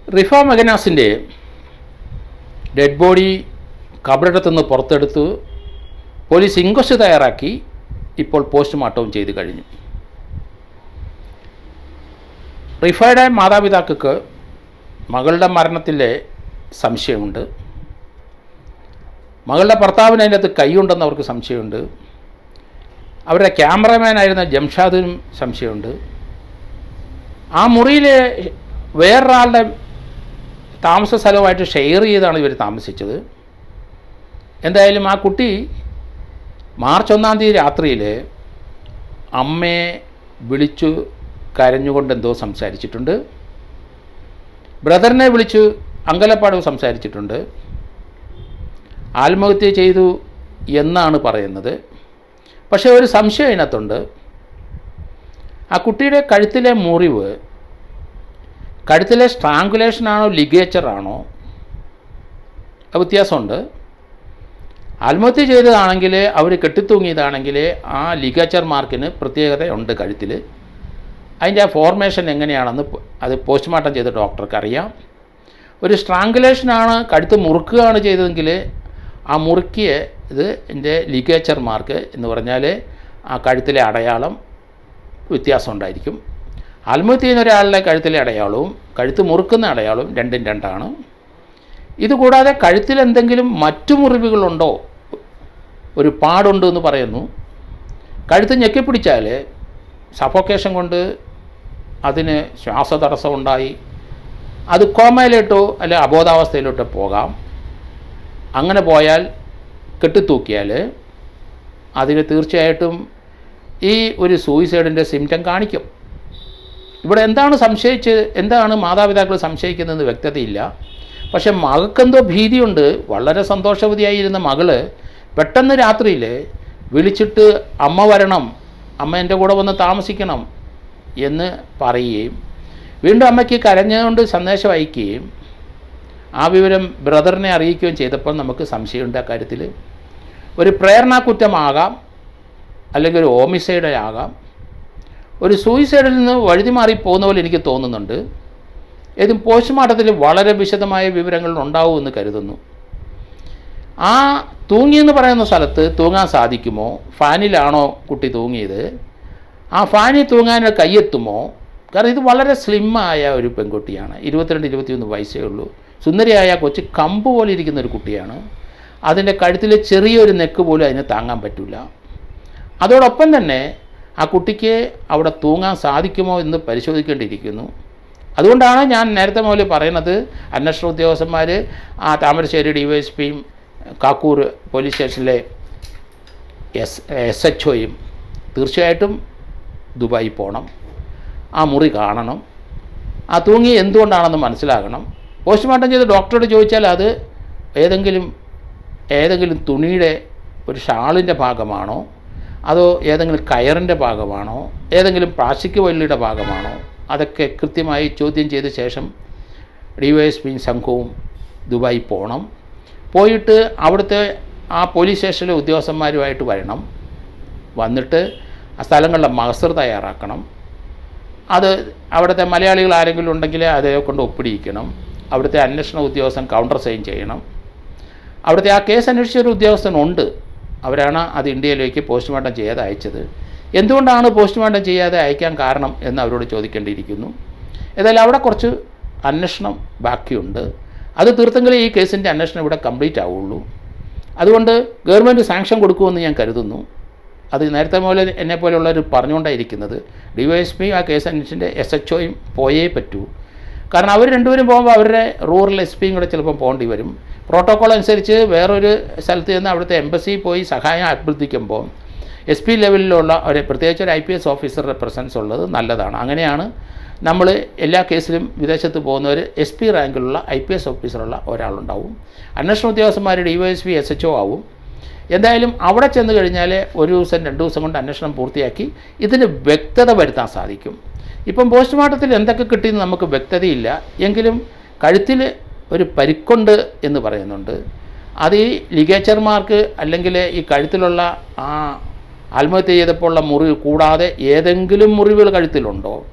റിഫ മെഗനാസിൻ്റെ dead body കബറിടത്തു നിന്ന് പുറത്തെടുത്ത് പോലീസ് ഇൻക്വസ്റ്റ് തയ്യാറാക്കി ഇപ്പോൾ പോസ്റ്റ്മോർട്ടവും ചെയ്തു കഴിഞ്ഞു റിഫയുടെ മാതാപിതാക്കൾക്ക് മകളുടെ മരണത്തിലെ സംശയമുണ്ട് മകളുടെ ഭർത്താവിന് അതിൻ്റെ അകത്ത് കൈയുണ്ടെന്ന് അവർക്ക് സംശയമുണ്ട് അവരുടെ ക്യാമറമാനായിരുന്ന ജംഷാദിനും സംശയമുണ്ട് ആ മുറിയിൽ വേറൊരാളുടെ താമസ സ്ഥലവുമായിട്ട് ഷെയർ ചെയ്താണ് ഇവർ താമസിച്ചത് എന്തായാലും ആ കുട്ടി മാർച്ച് ഒന്നാം തീയതി രാത്രിയിൽ അമ്മയെ വിളിച്ചു കരഞ്ഞുകൊണ്ട് എന്തോ സംസാരിച്ചിട്ടുണ്ട് ബ്രദറിനെ വിളിച്ച് അങ്കലപ്പാട് സംസാരിച്ചിട്ടുണ്ട് ആത്മഹത്യ ചെയ്തു എന്നാണ് പറയുന്നത് പക്ഷേ ഒരു സംശയം അതിനകത്തുണ്ട് ആ കുട്ടിയുടെ കഴുത്തിലെ മുറിവ് കഴുത്തിലെ സ്ട്രാങ്കുലേഷനാണോ ലിഗേച്ചറാണോ അത് വ്യത്യാസമുണ്ട് ആത്മഹത്യ ചെയ്തതാണെങ്കിൽ അവർ കെട്ടിത്തൂങ്ങിയതാണെങ്കിൽ ആ ലിഗേച്ചർ മാർക്കിന് പ്രത്യേകതയുണ്ട് കഴുത്തിൽ അതിൻ്റെ ആ ഫോർമേഷൻ എങ്ങനെയാണെന്ന് പ- അത് പോസ്റ്റ്മോർട്ടം ചെയ്ത ഡോക്ടർക്ക് അറിയാം ഒരു സ്ട്രാങ്കുലേഷനാണ് കഴുത്ത് മുറുക്കുകയാണ് ചെയ്തതെങ്കിൽ ആ മുറുക്കിയ ഇത് എൻ്റെ ലിഗേച്ചർ മാർക്ക് എന്ന് പറഞ്ഞാൽ ആ കഴുത്തിലെ അടയാളം വ്യത്യാസം ഉണ്ടായിരിക്കും ആത്മഹത്യ ചെയ്യുന്ന ഒരാളുടെ കഴുത്തിലെ അടയാളവും കഴുത്ത് മുറുക്കുന്ന അടയാളവും രണ്ടും രണ്ടാണ് ഇതുകൂടാതെ കഴുത്തിൽ എന്തെങ്കിലും മറ്റു മുറിവുകളുണ്ടോ ഒരു പാടുണ്ട് എന്ന് പറയുന്നു കഴുത്ത് ഞെക്കിപ്പിടിച്ചാൽ സഫോക്കേഷൻ കൊണ്ട് അതിന് ശ്വാസതടസ്സം ഉണ്ടായി അത് കോമയിലോട്ടോ അല്ലെ അബോധാവസ്ഥയിലോട്ടോ പോകാം അങ്ങനെ പോയാൽ കെട്ടിത്തൂക്കിയാൽ അതിന് തീർച്ചയായിട്ടും ഈ ഒരു സൂയിസൈഡിൻ്റെ സിംറ്റം കാണിക്കും ഇവിടെ എന്താണ് സംശയിച്ച് എന്താണ് മാതാപിതാക്കൾ സംശയിക്കുന്നതെന്ന് വ്യക്തതയില്ല പക്ഷെ മകൾക്കെന്തോ ഭീതിയുണ്ട് വളരെ സന്തോഷവതിയായിരുന്ന മകള് പെട്ടെന്ന് രാത്രിയിൽ വിളിച്ചിട്ട് അമ്മ വരണം അമ്മ എൻ്റെ കൂടെ വന്ന് താമസിക്കണം എന്ന് പറയുകയും വീണ്ടും അമ്മയ്ക്ക് കരഞ്ഞുകൊണ്ട് സന്ദേശം അയക്കുകയും ആ വിവരം ബ്രദറിനെ അറിയിക്കുകയും ചെയ്തപ്പോൾ നമുക്ക് സംശയമുണ്ട് ആ കാര്യത്തിൽ ഒരു പ്രേരണാക്കുറ്റമാകാം അല്ലെങ്കിൽ ഒരു ഓമിസൈഡ് ആകാം ഒരു സൂയിസൈഡിൽ നിന്ന് വഴുതി മാറി പോകുന്ന പോലെ എനിക്ക് തോന്നുന്നുണ്ട് ഏതും പോസ്റ്റ്മോർട്ടത്തിൽ വളരെ വിശദമായ വിവരങ്ങൾ ഉണ്ടാവുമെന്ന് കരുതുന്നു ആ തൂങ്ങിയെന്ന് പറയുന്ന സ്ഥലത്ത് തൂങ്ങാൻ സാധിക്കുമോ ഫാനിലാണോ കുട്ടി തൂങ്ങിയത് ആ ഫാനിൽ തൂങ്ങാൻ കയ്യെത്തുമോ കാരണം ഇത് വളരെ സ്ലിമ്മായ ഒരു പെൺകുട്ടിയാണ് ഇരുപത്തിരണ്ട് ഇരുപത്തിയൊന്ന് വയസ്സേ ഉള്ളൂ സുന്ദരിയായ കൊച്ചു കമ്പ് പോലെ ഇരിക്കുന്ന ഒരു കുട്ടിയാണ് അതിൻ്റെ കഴുത്തിൽ ചെറിയൊരു നെക്ക് പോലും അതിന് താങ്ങാൻ പറ്റില്ല അതോടൊപ്പം തന്നെ ആ കുട്ടിക്ക് അവിടെ തൂങ്ങാൻ സാധിക്കുമോ എന്ന് പരിശോധിക്കേണ്ടിയിരിക്കുന്നു അതുകൊണ്ടാണ് ഞാൻ നേരത്തെ മുതൽ പറയുന്നത് അന്വേഷണ ഉദ്യോഗസ്ഥന്മാർ ആ താമരശ്ശേരി ഡി വൈ എസ് പിയും കാക്കൂർ പോലീസ് സ്റ്റേഷനിലെ എസ് എസ് എച്ച് ഒയും തീർച്ചയായിട്ടും ദുബായി പോകണം ആ മുറി കാണണം ആ തൂങ്ങി എന്തുകൊണ്ടാണെന്ന് മനസ്സിലാകണം പോസ്റ്റ്മോർട്ടം ചെയ്ത് ഡോക്ടറോട് ചോദിച്ചാൽ അത് ഏതെങ്കിലും ഏതെങ്കിലും തുണിയുടെ ഒരു ഷാളിൻ്റെ ഭാഗമാണോ അതോ ഏതെങ്കിലും കയറിൻ്റെ ഭാഗമാണോ ഏതെങ്കിലും പ്ലാസ്റ്റിക് വള്ളിയുടെ ഭാഗമാണോ അതൊക്കെ കൃത്യമായി ചോദ്യം ചെയ്ത ശേഷം ഡി വൈ എസ് പി സംഘവും ദുബായി പോകണം പോയിട്ട് അവിടുത്തെ ആ പോലീസ് സ്റ്റേഷനിലെ ഉദ്യോഗസ്ഥന്മാരുമായിട്ട് വരണം വന്നിട്ട് ആ സ്ഥലങ്ങളുടെ മഹസർ തയ്യാറാക്കണം അത് അവിടുത്തെ മലയാളികൾ ആരെങ്കിലും ഉണ്ടെങ്കിൽ അതേ കൊണ്ട് ഒപ്പിടിയിക്കണം അവിടുത്തെ അന്വേഷണ ഉദ്യോഗസ്ഥൻ കൗണ്ടർ സൈൻ ചെയ്യണം അവിടുത്തെ ആ കേസ് അന്വേഷിച്ച ഒരു ഉദ്യോഗസ്ഥനുണ്ട് അവരാണ് അത് ഇന്ത്യയിലേക്ക് പോസ്റ്റ്മോർട്ടം ചെയ്യാതെ അയച്ചത് എന്തുകൊണ്ടാണ് പോസ്റ്റ്മോർട്ടം ചെയ്യാതെ അയക്കാൻ കാരണം എന്ന് അവരോട് ചോദിക്കേണ്ടിയിരിക്കുന്നു ഏതായാലും അവിടെ കുറച്ച് അന്വേഷണം ബാക്കിയുണ്ട് അത് തീർത്തെങ്കിലേ ഈ കേസിൻ്റെ അന്വേഷണം ഇവിടെ കംപ്ലീറ്റ് ആവുള്ളൂ അതുകൊണ്ട് ഗവൺമെൻറ് സാങ്ഷൻ കൊടുക്കുമെന്ന് ഞാൻ കരുതുന്നു അത് നേരത്തെ മുതൽ എന്നെ പോലെയുള്ളവർ പറഞ്ഞുകൊണ്ടായിരിക്കുന്നത് ഡി വൈ എസ് പി ആ കേസ് അന്വേഷിച്ചിൻ്റെ എസ് എച്ച് ഒയും പോയേ പറ്റൂ കാരണം അവർ രണ്ടുപേരും പോകുമ്പോൾ അവരുടെ റൂറൽ എസ് പിയും കൂടെ ചിലപ്പോൾ പോകേണ്ടി വരും പ്രോട്ടോക്കോൾ അനുസരിച്ച് വേറൊരു സ്ഥലത്ത് നിന്ന് അവിടുത്തെ എംബസി പോയി സഹായം അഭ്യർത്ഥിക്കുമ്പോൾ എസ് പി ലെവലിലുള്ള ഒരു പ്രത്യേകിച്ച് ഒരു ഐ പി എസ് ഓഫീസറുടെ പ്രസൻസ് ഉള്ളത് നല്ലതാണ് അങ്ങനെയാണ് നമ്മൾ എല്ലാ കേസിലും വിദേശത്ത് പോകുന്നവർ എസ് പി റാങ്കിലുള്ള ഐ പി എസ് ഓഫീസറുള്ള ഒരാളുണ്ടാവും അന്വേഷണ ഉദ്യോഗസ്ഥന്മാർ D Y S P S H O ആവും എന്തായാലും അവിടെ ചെന്ന് കഴിഞ്ഞാൽ ഒരു ദിവസം രണ്ട് ദിവസം കൊണ്ട് അന്വേഷണം പൂർത്തിയാക്കി ഇതിന് വ്യക്തത വരുത്താൻ സാധിക്കും ഇപ്പം പോസ്റ്റ്മോർട്ടത്തിൽ എന്തൊക്കെ കിട്ടിയെന്ന് നമുക്ക് വ്യക്തതയില്ല എങ്കിലും കഴുത്തിൽ ഒരു പരിക്കുണ്ട് എന്ന് പറയുന്നുണ്ട് അത് ഈ ലിഗേച്ചർമാർക്ക് അല്ലെങ്കിൽ ഈ കഴുത്തിലുള്ള ആ ആത്മഹത്യ ചെയ്തപ്പോൾ ഉള്ള മുറിവ് കൂടാതെ ഏതെങ്കിലും മുറിവുകൾ കഴുത്തിലുണ്ടോ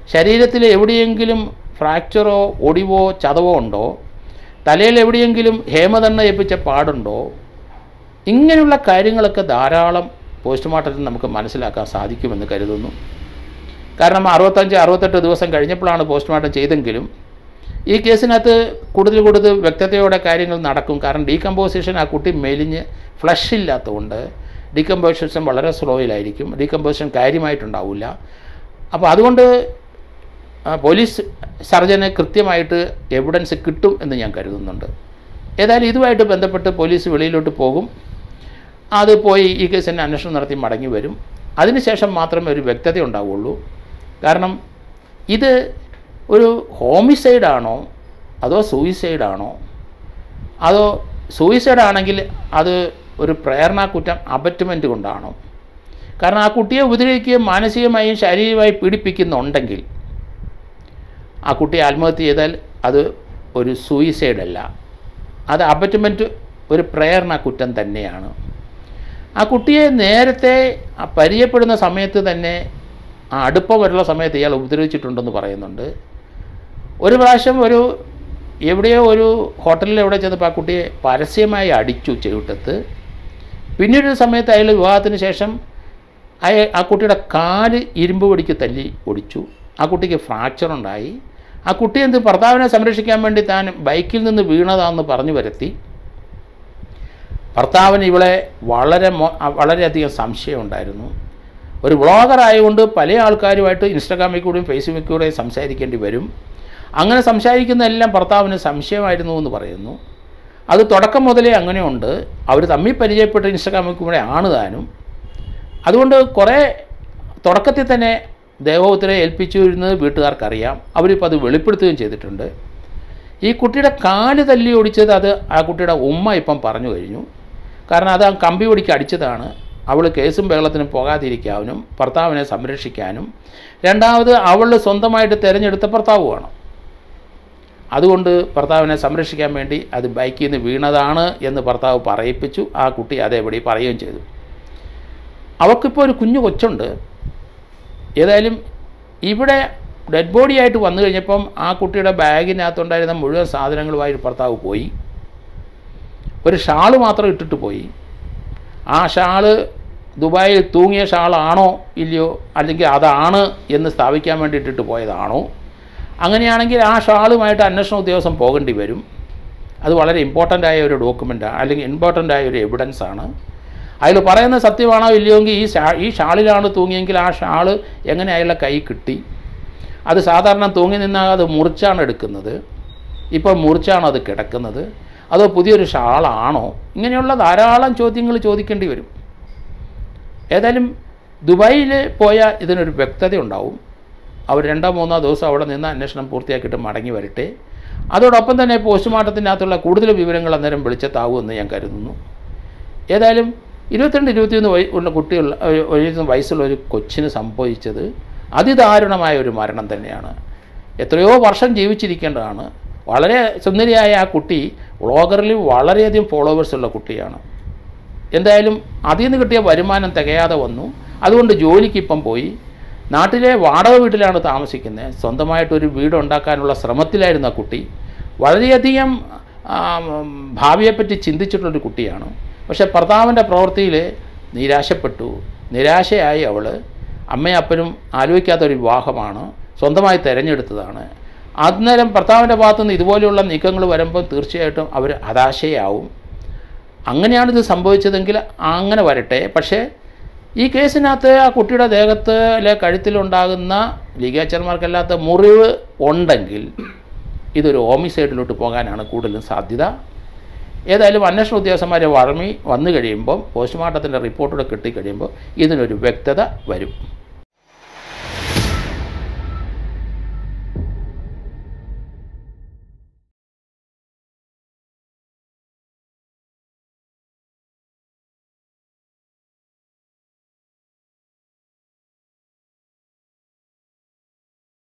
ശരീരത്തിൽ എവിടെയെങ്കിലും ഫ്രാക്ചറോ ഒടിവോ ചതവോ ഉണ്ടോ തലയിൽ എവിടെയെങ്കിലും ഹേമതണ്ണ ഏൽപ്പിച്ച പാടുണ്ടോ ഇങ്ങനെയുള്ള കാര്യങ്ങളൊക്കെ ധാരാളം പോസ്റ്റ്മോർട്ടത്തിൽ നമുക്ക് മനസ്സിലാക്കാൻ സാധിക്കുമെന്ന് കരുതുന്നു കാരണം അറുപത്തഞ്ച് അറുപത്തെട്ട് ദിവസം കഴിഞ്ഞപ്പോഴാണ് പോസ്റ്റ്മോർട്ടം ചെയ്തെങ്കിലും ഈ കേസിനകത്ത് കൂടുതൽ കൂടുതൽ വ്യക്തതയോടെ കാര്യങ്ങൾ നടക്കും കാരണം ഡീകമ്പോസിഷൻ ആ കുട്ടി മെലിഞ്ഞ് ഫ്ലഷ് ഇല്ലാത്തതുകൊണ്ട് ഡീകമ്പോസിഷൻ വളരെ സ്ലോയിലായിരിക്കും ഡീകമ്പോസിഷൻ കാര്യമായിട്ടുണ്ടാവില്ല അപ്പോൾ അതുകൊണ്ട് ആ, പോലീസ് സർജന് കൃത്യമായിട്ട് എവിഡൻസ് കിട്ടും എന്ന് ഞാൻ കരുതുന്നുണ്ട് ഏതായാലും ഇതുമായിട്ട് ബന്ധപ്പെട്ട് പോലീസ് വെളിയിലോട്ട് പോകും അത് പോയി ഈ കേസിൻ്റെ അന്വേഷണം നടത്തി മടങ്ങി വരും അതിനുശേഷം മാത്രമേ ഒരു വ്യക്തത ഉണ്ടാവുള്ളൂ കാരണം ഇത് ഒരു ഹോമിസൈഡാണോ അതോ സൂയിസൈഡാണോ അതോ സൂയിസൈഡ് ആണെങ്കിൽ അത് ഒരു പ്രേരണാക്കുറ്റം അബറ്റ്മെൻറ്റ് കൊണ്ടാണോ കാരണം ആ കുട്ടിയെ ഉപദ്രവിക്കുകയും മാനസികമായും ശാരീരികമായും പീഡിപ്പിക്കുന്നുണ്ടെങ്കിൽ ആ കുട്ടി ആത്മഹത്യ ചെയ്താൽ അത് ഒരു സൂയിസൈഡ് അല്ല അത് അബറ്റ്മെൻറ്റ് ഒരു പ്രേരണ കുറ്റം തന്നെയാണ് ആ കുട്ടിയെ നേരത്തെ ആ പരിചയപ്പെടുന്ന സമയത്ത് തന്നെ ആ അടുപ്പം വരുന്ന സമയത്ത് ഇയാൾ ഉപദ്രവിച്ചിട്ടുണ്ടെന്ന് പറയുന്നുണ്ട് ഒരു പ്രാവശ്യം ഒരു എവിടെയോ ഒരു ഹോട്ടലിൽ എവിടെ ചെന്നപ്പോൾ ആ കുട്ടിയെ പരസ്യമായി അടിച്ചു ചെവിട്ടത്ത് പിന്നീട് ഒരു സമയത്ത് അയാൾ വിവാഹത്തിന് ശേഷം അയ ആ കുട്ടിയുടെ കാല് ഇരുമ്പ് പിടിക്ക് തല്ലി ഒടിച്ചു ആ കുട്ടിക്ക് ഫ്രാക്ചർ ഉണ്ടായി ആ കുട്ടി എന്ത് ഭർത്താവിനെ സംരക്ഷിക്കാൻ വേണ്ടി താൻ ബൈക്കിൽ നിന്ന് വീണതാണെന്ന് പറഞ്ഞു വരുത്തി ഭർത്താവിന് ഇവളെ വളരെ മോ- അ- വളരെയധികം സംശയമുണ്ടായിരുന്നു ഒരു വ്ളോഗർ ആയതുകൊണ്ട് പല ആൾക്കാരുമായിട്ട് ഇൻസ്റ്റാഗ്രാമിൽ കൂടെയും ഫേസ്ബുക്കിൽ കൂടെയും സംസാരിക്കേണ്ടി വരും അങ്ങനെ സംസാരിക്കുന്ന എല്ലാം ഭർത്താവിന് സംശയമായിരുന്നു എന്ന് പറയുന്നു അത് തുടക്കം മുതലേ അങ്ങനെയുണ്ട് അവർ തമ്മിൽ പരിചയപ്പെട്ട് ഇൻസ്റ്റാഗ്രാമിൽ കൂടെ ആണ് താനും അതുകൊണ്ട് കുറേ തുടക്കത്തിൽ തന്നെ ദേവോത്തരെ ഏൽപ്പിച്ചു വരുന്നത് വീട്ടുകാർക്കറിയാം അവരിപ്പോൾ അത് വെളിപ്പെടുത്തുകയും ചെയ്തിട്ടുണ്ട് ഈ കുട്ടിയുടെ കാല് തല്ലി ഒടിച്ചത് അത് ആ കുട്ടിയുടെ ഉമ്മ ഇപ്പം പറഞ്ഞു കഴിഞ്ഞു കാരണം അത് ആ കമ്പി ഒടിക്ക് അടിച്ചതാണ് അവൾ കേസും ബഹളത്തിനും പോകാതിരിക്കാനും ഭർത്താവിനെ സംരക്ഷിക്കാനും രണ്ടാമത് അവൾ സ്വന്തമായിട്ട് തിരഞ്ഞെടുത്ത ഭർത്താവുമാണ് അതുകൊണ്ട് ഭർത്താവിനെ സംരക്ഷിക്കാൻ വേണ്ടി അത് ബൈക്കിൽ നിന്ന് വീണതാണ് എന്ന് ഭർത്താവ് പറയിപ്പിച്ചു ആ കുട്ടി അതേപടി പറയുകയും ചെയ്തു അവൾക്കിപ്പോൾ ഒരു കുഞ്ഞു കൊച്ചുണ്ട് ഏതായാലും ഇവിടെ ഡെഡ് ബോഡി ആയിട്ട് വന്നു കഴിഞ്ഞപ്പം ആ കുട്ടിയുടെ ബാഗിനകത്തുണ്ടായിരുന്ന മുഴുവൻ സാധനങ്ങളുമായിട്ട് ഭർത്താവ് പോയി ഒരു ഷാള് മാത്രം ഇട്ടിട്ട് പോയി ആ ഷാള് ദുബായിൽ തൂങ്ങിയ ഷാളാണോ ഇല്ലയോ അല്ലെങ്കിൽ അതാണ് എന്ന് സ്ഥാപിക്കാൻ വേണ്ടി ഇട്ടിട്ട് പോയതാണോ അങ്ങനെയാണെങ്കിൽ ആ ഷാളുമായിട്ട് അന്വേഷണ ഉദ്യോഗസ്ഥൻ പോകേണ്ടി വരും അത് വളരെ ഇമ്പോർട്ടൻ്റ് ആയ ഒരു ഡോക്യുമെൻ്റാണ് അല്ലെങ്കിൽ ഇമ്പോർട്ടൻ്റ് ആയ ഒരു എവിഡൻസ് ആണ് അതിൽ പറയുന്ന സത്യമാണോ ഇല്ലയോ എങ്കിൽ ഈ ഷാ ഈ ഷാളിലാണ് തൂങ്ങിയെങ്കിൽ ആ ഷാള് എങ്ങനെ അയാളുടെ കൈ കിട്ടി അത് സാധാരണ തൂങ്ങി നിന്നാൽ അത് മുറിച്ചാണ് എടുക്കുന്നത് ഇപ്പോൾ മുറിച്ചാണ് അത് കിടക്കുന്നത് അതോ പുതിയൊരു ഷാളാണോ ഇങ്ങനെയുള്ള ധാരാളം ചോദ്യങ്ങൾ ചോദിക്കേണ്ടി വരും ഏതായാലും ദുബായിൽ പോയാൽ ഇതിനൊരു വ്യക്തത ഉണ്ടാവും അവർ രണ്ടോ മൂന്നോ ദിവസം അവിടെ നിന്ന് അന്വേഷണം പൂർത്തിയാക്കിയിട്ട് മടങ്ങി വരട്ടെ അതോടൊപ്പം തന്നെ പോസ്റ്റ്മോർട്ടത്തിനകത്തുള്ള കൂടുതൽ വിവരങ്ങൾ അന്നേരം വെളിച്ചത്താവുമെന്ന് ഞാൻ കരുതുന്നു ഏതായാലും ഇരുപത്തിരണ്ട് ഇരുപത്തിയൊന്ന് വയ ഉള്ള കുട്ടിയുള്ള ഒരു- ഒരു വയസ്സുള്ള ഒരു കൊച്ചിന് സംഭവിച്ചത് അതിദാരുണമായ ഒരു മരണം തന്നെയാണ് എത്രയോ വർഷം ജീവിച്ചിരിക്കേണ്ടതാണ് വളരെ സുന്ദരിയായ ആ കുട്ടി വ്ളോഗറിൽ വളരെയധികം ഫോളോവേഴ്സ് ഉള്ള കുട്ടിയാണ് എന്തായാലും അതിൽ നിന്ന് കിട്ടിയ വരുമാനം തികയാതെ വന്നു അതുകൊണ്ട് ജോലിക്ക് ഇപ്പം പോയി നാട്ടിലെ വാടക വീട്ടിലാണ് താമസിക്കുന്നത് സ്വന്തമായിട്ടൊരു വീട് ഉണ്ടാക്കാനുള്ള ശ്രമത്തിലായിരുന്നു ആ കുട്ടി വളരെയധികം ആ, ഉം, ഭാവിയെപ്പറ്റി ചിന്തിച്ചിട്ടുള്ളൊരു കുട്ടിയാണ് പക്ഷേ ഭർത്താവിൻ്റെ പ്രവൃത്തിയിൽ നിരാശപ്പെട്ടു നിരാശയായി അവൾ അമ്മയും അപ്പനും ആലോചിക്കാത്തൊരു വിവാഹമാണ് സ്വന്തമായി തിരഞ്ഞെടുത്തതാണ് അന്നേരം ഭർത്താവിൻ്റെ ഭാഗത്തുനിന്ന് ഇതുപോലെയുള്ള നീക്കങ്ങൾ വരുമ്പോൾ തീർച്ചയായിട്ടും അവർ ഹതാശയാവും അങ്ങനെയാണിത് സംഭവിച്ചതെങ്കിൽ അങ്ങനെ വരട്ടെ പക്ഷേ ഈ കേസിനകത്ത് ആ കുട്ടിയുടെ ദേഹത്ത് അല്ലെ കഴുത്തിലുണ്ടാകുന്ന ലിഗേച്ചർമാർക്കല്ലാത്ത മുറിവ് ഉണ്ടെങ്കിൽ ഇതൊരു ഹോമിസൈഡിലോട്ട് പോകാനാണ് കൂടുതലും സാധ്യത ഏതായാലും അന്വേഷണ ഉദ്യോഗസ്ഥന്മാരെ വളർമി വന്നു കഴിയുമ്പം പോസ്റ്റ്മോർട്ടത്തിൻ്റെ റിപ്പോർട്ടൂടെ കിട്ടിക്കഴിയുമ്പോൾ ഇതിനൊരു വ്യക്തത വരും